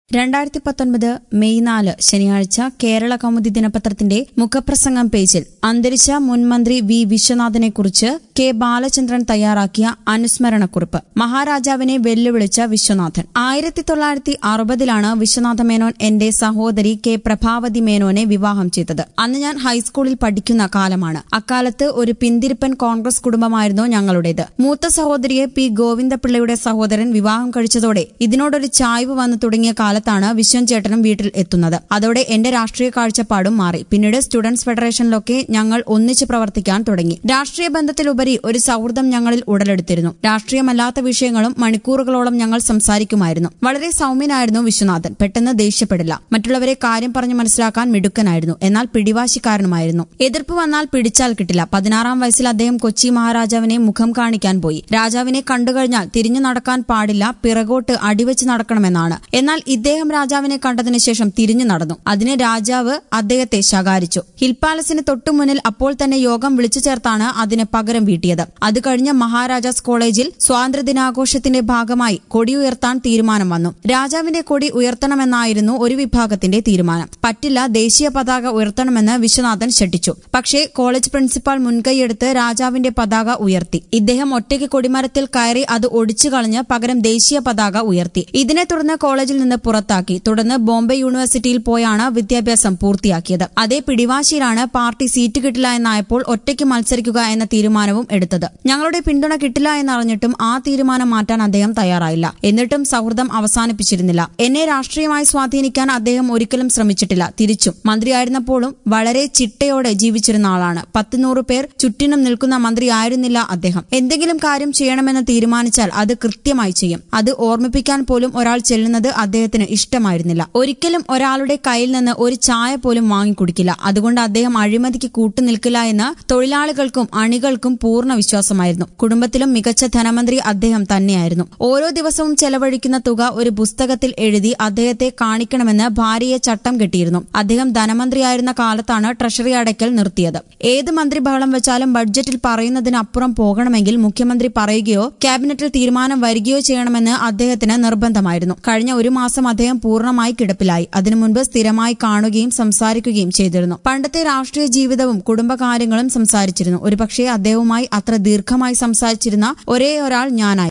രണ്ടായിരത്തി പത്തൊൻപത് മെയ് നാല് ശനിയാഴ്ച കേരള കൗമുദി ദിനപത്രത്തിന്റെ മുഖപ്രസംഗം പേജിൽ അന്തരിച്ച മുൻമന്ത്രി വി വിശ്വനാഥനെക്കുറിച്ച് കെ ബാലചന്ദ്രൻ തയ്യാറാക്കിയ അനുസ്മരണക്കുറിപ്പ് മഹാരാജാവിനെ വെല്ലുവിളിച്ച വിശ്വനാഥൻ ആയിരത്തി തൊള്ളായിരത്തി അറുപതിലാണ് വിശ്വനാഥ മേനോൻ എന്റെ സഹോദരി കെ പ്രഭാവതി മേനോനെ വിവാഹം ചെയ്തത് അന്ന് ഞാൻ ഹൈസ്കൂളിൽ പഠിക്കുന്ന കാലമാണ് അക്കാലത്ത് ഒരു പിന്തിരിപ്പൻ കോൺഗ്രസ് കുടുംബമായിരുന്നു ഞങ്ങളുടേത് മൂത്ത സഹോദരിയെ പി ഗോവിന്ദപിള്ളയുടെ സഹോദരൻ വിവാഹം കഴിച്ചതോടെ ഇതിനോടൊരു ചായ്വ് വന്നു തുടങ്ങിയ കാലത്താണ് വിശ്വൻ ചേട്ടനും വീട്ടിൽ എത്തുന്നത് അതോടെ എന്റെ രാഷ്ട്രീയ കാഴ്ചപ്പാടും മാറി പിന്നീട് സ്റ്റുഡൻസ് ഫെഡറേഷനിലൊക്കെ ഞങ്ങൾ ഒന്നിച്ച് പ്രവർത്തിക്കാൻ തുടങ്ങി രാഷ്ട്രീയ ബന്ധത്തിലുപരി ഒരു സൗഹൃദം ഞങ്ങളിൽ ഉടലെടുത്തിരുന്നു രാഷ്ട്രീയമല്ലാത്ത വിഷയങ്ങളും മണിക്കൂറുകളോളം ഞങ്ങൾ സംസാരിക്കുമായിരുന്നു വളരെ സൗമ്യനായിരുന്നു വിശ്വനാഥൻ പെട്ടെന്ന് ദേഷ്യപ്പെടില്ല മറ്റുള്ളവരെ കാര്യം പറഞ്ഞു മനസ്സിലാക്കാൻ മിടുക്കനായിരുന്നു എന്നാൽ പിടിവാശിക്കാരനുമായിരുന്നു എതിർപ്പ് വന്നാൽ പിടിച്ചാൽ കിട്ടില്ല പതിനാറാം വയസ്സിൽ അദ്ദേഹം കൊച്ചി മഹാരാജാവിനെ മുഖം കാണിക്കാൻ പോയി രാജാവിനെ കണ്ടുകഴിഞ്ഞാൽ തിരിഞ്ഞു നടക്കാൻ പാടില്ല പിറകോട്ട് അടിവെച്ച് നടക്കണമെന്നാണ് എന്നാൽ ഇദ്ദേഹം രാജാവിനെ കണ്ടതിനു ശേഷം തിരിഞ്ഞു നടന്നു അതിന് രാജാവ് അദ്ദേഹത്തെ ശകാരിച്ചു ഹിൽ പാലസിന് തൊട്ടുമുന്നിൽ അപ്പോൾ തന്നെ യോഗം വിളിച്ചു ചേർത്താണ് അതിന് പകരം വീട്ടിയത് അത് കഴിഞ്ഞ് മഹാരാജാസ് കോളേജിൽ സ്വാതന്ത്ര്യദിനാഘോഷത്തിന്റെ ഭാഗമായി കൊടി ഉയർത്താൻ തീരുമാനം വന്നു രാജാവിന്റെ കൊടി ഉയർത്തണമെന്നായിരുന്നു ഒരു വിഭാഗത്തിന്റെ തീരുമാനം പറ്റില്ല ദേശീയ പതാക ഉയർത്തണമെന്ന് വിശ്വനാഥൻ ശഠിച്ചു പക്ഷേ കോളേജ് പ്രിൻസിപ്പാൾ മുൻകൈയെടുത്ത് രാജാവിന്റെ പതാക ഉയർത്തി ഇദ്ദേഹം ഒറ്റയ്ക്ക് കൊടിമരത്തിൽ കയറി അത് ഒടിച്ചു കളഞ്ഞ് പകരം ദേശീയ പതാക ഉയർത്തി ഇതിനെ തുടർന്ന് കോളേജിൽ നിന്ന് പുറത്താക്കി തുടർന്ന് ബോംബെ യൂണിവേഴ്സിറ്റിയിൽ പോയാണ് വിദ്യാഭ്യാസം പൂർത്തിയാക്കിയത് അതേ പിടിവാശിയിലാണ് പാർട്ടി സീറ്റ് കിട്ടില്ല എന്നായപ്പോൾ ഒറ്റയ്ക്ക് മത്സരിക്കുക എന്ന തീരുമാനവും എടുത്തത് ഞങ്ങളുടെ പിന്തുണ കിട്ടില്ല എന്നറിഞ്ഞിട്ടും ആ തീരുമാനം മാറ്റാൻ അദ്ദേഹം തയ്യാറായില്ല എന്നിട്ടും സൗഹൃദം അവസാനിപ്പിച്ചിരുന്നില്ല എന്നെ രാഷ്ട്രീയമായി സ്വാധീനിക്കാൻ അദ്ദേഹം ഒരിക്കലും ശ്രമിച്ചിട്ടില്ല തിരിച്ചും മന്ത്രിയായിരുന്നപ്പോഴും വളരെ ചിട്ടയോടെ ജീവിച്ചിരുന്ന ആളാണ് പത്തുനൂറ് പേർ ചുറ്റിനും നിൽക്കുന്ന മന്ത്രിയായിരുന്നില്ല അദ്ദേഹം എന്തെങ്കിലും കാര്യം ചെയ്യണമെന്ന് തീരുമാനിച്ചാൽ അത് കൃത്യമായി ചെയ്യും അത് ഓർമ്മിപ്പിക്കാൻ പോലും ഒരാൾ ചെല്ലുന്നത് അദ്ദേഹത്തിന് ഇഷ്ടമായിരുന്നില്ല ഒരിക്കലും ഒരാളുടെ കയ്യിൽ നിന്ന് ഒരു ചായ പോലും വാങ്ങിക്കുടിക്കില്ല അതുകൊണ്ട് അദ്ദേഹം അഴിമതിക്ക് കൂട്ടുനിൽക്കില്ല എന്ന് തൊഴിലാളികൾക്കും അണികൾക്കും പൂർണ്ണ വിശ്വാസമായിരുന്നു കുടുംബത്തിലും മികച്ച ധനമന്ത്രി അദ്ദേഹം തന്നെയായിരുന്നു ഓരോ ദിവസവും ചെലവഴിക്കുന്ന തുക ഒരു പുസ്തകത്തിൽ എഴുതി അദ്ദേഹത്തെ കാണിക്കണമെന്ന് ഭാര്യയെ ചട്ടം കെട്ടിയിരുന്നു അദ്ദേഹം ധനമന്ത്രിയായിരുന്ന കാലത്താണ് ട്രഷറി അടയ്ക്കൽ നിർത്തിയത് ഏത് മന്ത്രി ബഹളം വെച്ചാലും ബഡ്ജറ്റിൽ പറയുന്നതിനപ്പുറം പോകണമെങ്കിൽ മുഖ്യമന്ത്രി പറയുകയോ ക്യാബിനറ്റിൽ തീരുമാനം വരികയോ ചെയ്യണമെന്ന് അദ്ദേഹത്തിന് നിർബന്ധമായിരുന്നു കഴിഞ്ഞ ഒരു മാസം അദ്ദേഹം പൂർണ്ണമായി കിടപ്പിലായി അതിനു മുൻപ് സ്ഥിരമായി കാണുകയും സംസാരിക്കുകയും ചെയ്തിരുന്നു പണ്ടത്തെ രാഷ്ട്രീയ ജീവിതവും കുടുംബകാര്യങ്ങളും സംസാരിച്ചിരുന്നു ഒരുപക്ഷെ അദ്ദേഹവുമായി അത്ര ദീർഘമായി സംസാരിച്ചിരുന്ന ഒരേ ഒരാൾ ഞാനായി